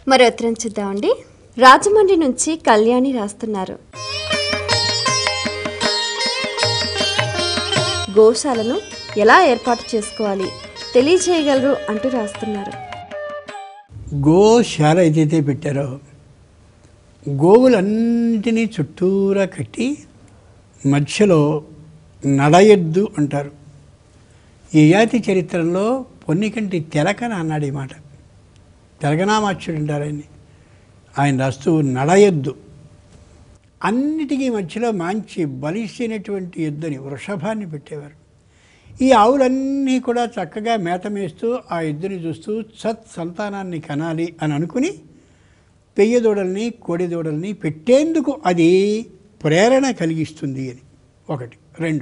మరో ఉత్తరం చూద్దామండి రాజమండ్రి నుంచి కళ్యాణి రాస్తున్నారు గోశాలను ఎలా ఏర్పాటు చేసుకోవాలి తెలియజేయగలరు అంటూ రాస్తున్నారు గోశాల ఏదైతే పెట్టారో గోవులన్నింటినీ చుట్టూరా కట్టి మధ్యలో నడయద్దు అంటారు ఈ జాతి చరిత్రలో పొన్నికంటి తెలకన అన్నాడు ఈ మాట తెలకనామాచ్యుడు అంటారు ఆయన్ని ఆయన రాస్తూ నడయద్దు అన్నిటికీ మధ్యలో మంచి బలిష్టమైనటువంటి ఎద్దుని వృషభాన్ని పెట్టేవారు ఈ ఆవులన్నీ కూడా చక్కగా మేత మేస్తూ ఆ ఎద్దుని చూస్తూ సత్ సంతానాన్ని కనాలి అని అనుకుని పెయ్య దూడల్ని కోడి దూడల్ని పెట్టేందుకు అది ప్రేరణ కలిగిస్తుంది అని ఒకటి రెండు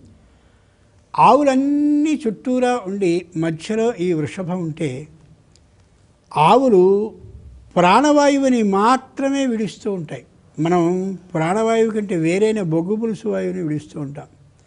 ఆవులన్నీ చుట్టూరా ఉండి మధ్యలో ఈ వృషభం ఉంటే ఆవులు ప్రాణవాయువుని మాత్రమే విడుస్తూ ఉంటాయి మనం ప్రాణవాయువు కంటే వేరైన బొగ్గు పులుసు వాయువుని విడుస్తూ ఉంటాం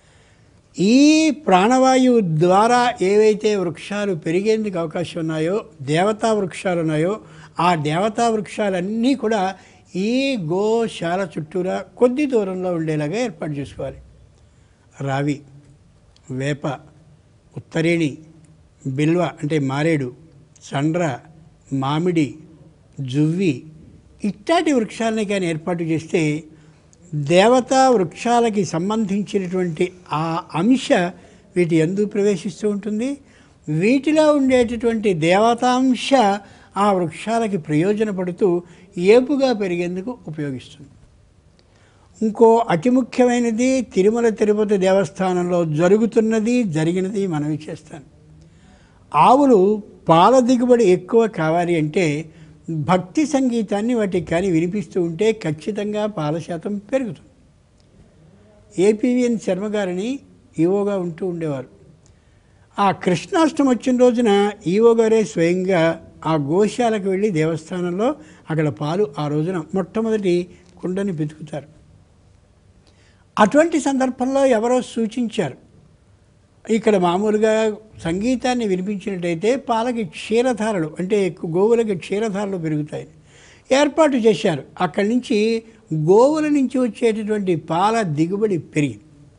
ఈ ప్రాణవాయువు ద్వారా ఏవైతే వృక్షాలు పెరిగేందుకు అవకాశం ఉన్నాయో దేవతా వృక్షాలు ఉన్నాయో ఆ దేవతా వృక్షాలన్నీ కూడా ఈ గోశాల చుట్టూరా కొద్ది దూరంలో ఉండేలాగా ఏర్పాటు చేసుకోవాలి రావి వేప ఉత్తరేణి బిల్వ అంటే మారేడు సండ్ర మామిడి జువ్వి ఇట్లాంటి వృక్షాలని కానీ ఏర్పాటు చేస్తే దేవతా వృక్షాలకి సంబంధించినటువంటి ఆ అంశ వీటి ఎందు ప్రవేశిస్తూ ఉంటుంది వీటిలో ఉండేటటువంటి దేవతాంశ ఆ వృక్షాలకి ప్రయోజనపడుతూ ఏపుగా పెరిగేందుకు ఉపయోగిస్తుంది ఇంకో అతి ముఖ్యమైనది తిరుమల తిరుపతి దేవస్థానంలో జరుగుతున్నది జరిగినది మనవి చేస్తాను ఆవులు పాల దిగుబడి ఎక్కువ కావాలి అంటే భక్తి సంగీతాన్ని వాటికి కానీ వినిపిస్తూ ఉంటే ఖచ్చితంగా పాల శాతం పెరుగుతుంది ఏపీవిఎన్ శర్మ గారిని ఈవోగా ఉంటూ ఉండేవారు ఆ కృష్ణాష్టమి వచ్చిన రోజున ఈవో గారే స్వయంగా ఆ గోశాలకు వెళ్ళి దేవస్థానంలో అక్కడ పాలు ఆ రోజున మొట్టమొదటి కుండని వెతుకుతారు అటువంటి సందర్భంలో ఎవరో సూచించారు ఇక్కడ మామూలుగా సంగీతాన్ని వినిపించినట్టయితే పాలకి క్షీరధారలు అంటే ఎక్కువ గోవులకి క్షీరధారలు పెరుగుతాయి ఏర్పాటు చేశారు అక్కడి నుంచి గోవుల నుంచి వచ్చేటటువంటి పాల దిగుబడి పెరిగింది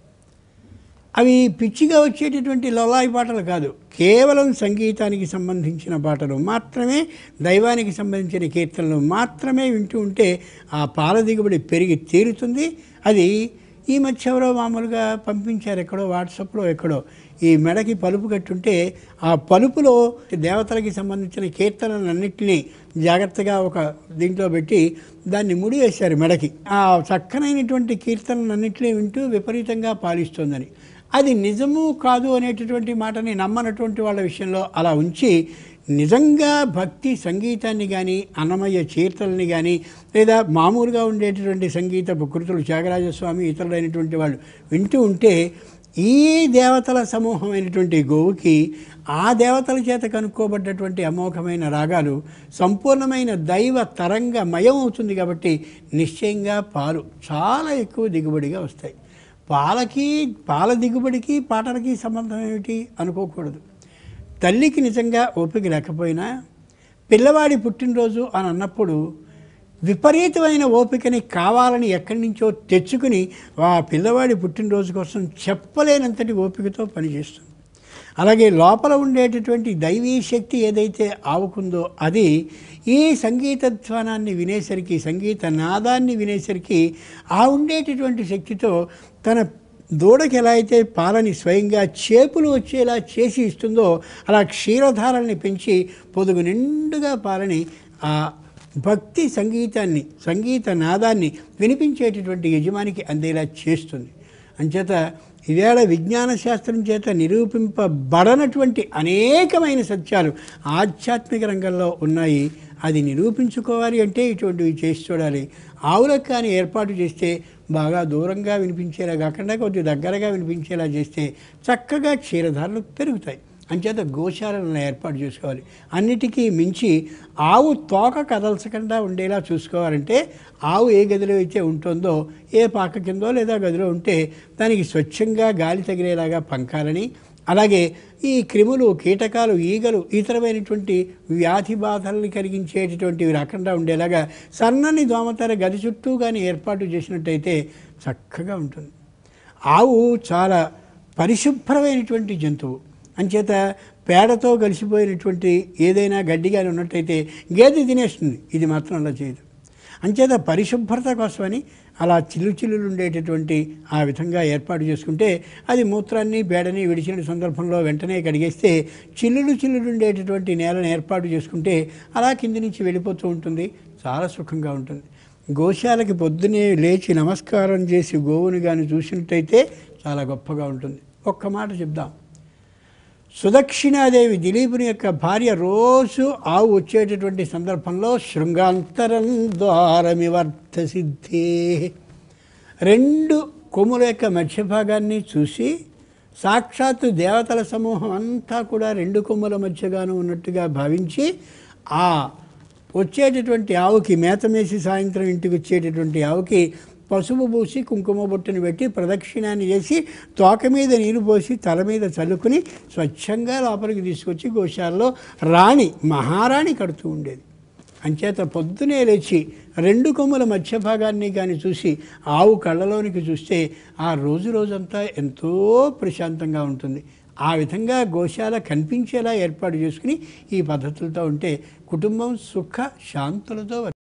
అవి పిచ్చిగా వచ్చేటటువంటి లొలాయి పాటలు కాదు కేవలం సంగీతానికి సంబంధించిన పాటలు మాత్రమే దైవానికి సంబంధించిన కీర్తనలు మాత్రమే వింటూ ఉంటే ఆ పాల దిగుబడి పెరిగి తీరుతుంది అది ఈ మధ్య ఎవరో మామూలుగా పంపించారు ఎక్కడో వాట్సాప్లో ఎక్కడో ఈ మెడకి పలుపు కట్టుంటే ఆ పలుపులో దేవతలకి సంబంధించిన కీర్తనలన్నింటినీ జాగ్రత్తగా ఒక దీంట్లో పెట్టి దాన్ని ముడి వేశారు మెడకి ఆ చక్కనైనటువంటి కీర్తనలన్నింటినీ వింటూ విపరీతంగా పాలిస్తోందని అది నిజము కాదు అనేటటువంటి మాటని నమ్మనటువంటి వాళ్ళ విషయంలో అలా ఉంచి నిజంగా భక్తి సంగీతాన్ని కానీ అన్నమయ్య కీర్తనని కానీ లేదా మామూలుగా ఉండేటటువంటి సంగీత కృతులు త్యాగరాజస్వామి ఇతరులైనటువంటి వాళ్ళు వింటూ ఉంటే ఈ దేవతల సమూహమైనటువంటి గోవుకి ఆ దేవతల చేత కనుక్కోబడ్డటువంటి అమోఘమైన రాగాలు సంపూర్ణమైన దైవ తరంగమయం అవుతుంది కాబట్టి నిశ్చయంగా పాలు చాలా ఎక్కువ దిగుబడిగా వస్తాయి పాలకి పాల దిగుబడికి పాటలకి సంబంధం ఏమిటి అనుకోకూడదు తల్లికి నిజంగా ఓపిక లేకపోయినా పిల్లవాడి పుట్టినరోజు అని అన్నప్పుడు విపరీతమైన ఓపికని కావాలని ఎక్కడి నుంచో తెచ్చుకుని ఆ పిల్లవాడి పుట్టినరోజు కోసం చెప్పలేనంతటి ఓపికతో పనిచేస్తుంది అలాగే లోపల ఉండేటటువంటి దైవీ శక్తి ఏదైతే ఆవుకుందో అది ఈ సంగీత ధ్వానాన్ని వినేసరికి సంగీత నాదాన్ని వినేసరికి ఆ ఉండేటటువంటి శక్తితో తన దూడకి ఎలా అయితే పాలని స్వయంగా చేపులు వచ్చేలా చేసి ఇస్తుందో అలా క్షీరధారల్ని పెంచి పొదుగు నిండుగా పాలని ఆ భక్తి సంగీతాన్ని సంగీత నాదాన్ని వినిపించేటటువంటి యజమానికి అందేలా చేస్తుంది అంచేత ఈవేళ విజ్ఞాన శాస్త్రం చేత నిరూపింపబడనటువంటి అనేకమైన సత్యాలు ఆధ్యాత్మిక రంగంలో ఉన్నాయి అది నిరూపించుకోవాలి అంటే ఇటువంటివి చేసి చూడాలి ఆవులకు కానీ ఏర్పాటు చేస్తే బాగా దూరంగా వినిపించేలా కాకుండా కొద్ది దగ్గరగా వినిపించేలా చేస్తే చక్కగా క్షీరధారలు పెరుగుతాయి అంచేత గోశాలను ఏర్పాటు చేసుకోవాలి అన్నిటికీ మించి ఆవు తోక కదల్చకుండా ఉండేలా చూసుకోవాలంటే ఆవు ఏ గదిలో అయితే ఉంటుందో ఏ పాక కిందో లేదా గదిలో ఉంటే దానికి స్వచ్ఛంగా గాలి తగిలేలాగా పంకాలని అలాగే ఈ క్రిములు కీటకాలు ఈగలు ఇతరమైనటువంటి వ్యాధి బాధల్ని కలిగించేటటువంటివి రాకుండా ఉండేలాగా సన్నని దోమతెర గది చుట్టూ కానీ ఏర్పాటు చేసినట్టయితే చక్కగా ఉంటుంది ఆవు చాలా పరిశుభ్రమైనటువంటి జంతువు అంచేత పేడతో కలిసిపోయినటువంటి ఏదైనా గడ్డి కానీ ఉన్నట్టయితే గేదె తినేస్తుంది ఇది మాత్రం అలా చేయదు అంచేత పరిశుభ్రత కోసమని అలా చిల్లు చిల్లులు ఉండేటటువంటి ఆ విధంగా ఏర్పాటు చేసుకుంటే అది మూత్రాన్ని బేడని విడిచిన సందర్భంలో వెంటనే కడిగేస్తే చిల్లులు చిల్లులు ఉండేటటువంటి నేలను ఏర్పాటు చేసుకుంటే అలా కింది నుంచి వెళ్ళిపోతూ ఉంటుంది చాలా సుఖంగా ఉంటుంది గోశాలకి పొద్దునే లేచి నమస్కారం చేసి గోవుని కానీ చూసినట్టయితే చాలా గొప్పగా ఉంటుంది ఒక్క మాట చెప్దాం సుదక్షిణాదేవి దిలీపుని యొక్క భార్య రోజు ఆవు వచ్చేటటువంటి సందర్భంలో శృంగాంతరం ద్వారమివర్ధ సిద్ధే రెండు కొమ్ముల యొక్క మధ్య భాగాన్ని చూసి సాక్షాత్తు దేవతల సమూహం అంతా కూడా రెండు కొమ్ముల మధ్యగాను ఉన్నట్టుగా భావించి ఆ వచ్చేటటువంటి ఆవుకి మేత మేసి సాయంత్రం ఇంటికి వచ్చేటటువంటి ఆవుకి పసుపు పూసి కుంకుమ బొట్టును పెట్టి ప్రదక్షిణాన్ని చేసి తోక మీద నీరు పోసి తల మీద చల్లుకుని స్వచ్ఛంగా లోపలికి తీసుకొచ్చి గోశాలలో రాణి మహారాణి కడుతూ ఉండేది అంచేత పొద్దునే లేచి రెండు కొమ్ముల మధ్య భాగాన్ని కానీ చూసి ఆవు కళ్ళలోనికి చూస్తే ఆ రోజు రోజంతా ఎంతో ప్రశాంతంగా ఉంటుంది ఆ విధంగా గోశాల కనిపించేలా ఏర్పాటు చేసుకుని ఈ పద్ధతులతో ఉంటే కుటుంబం సుఖ శాంతులతో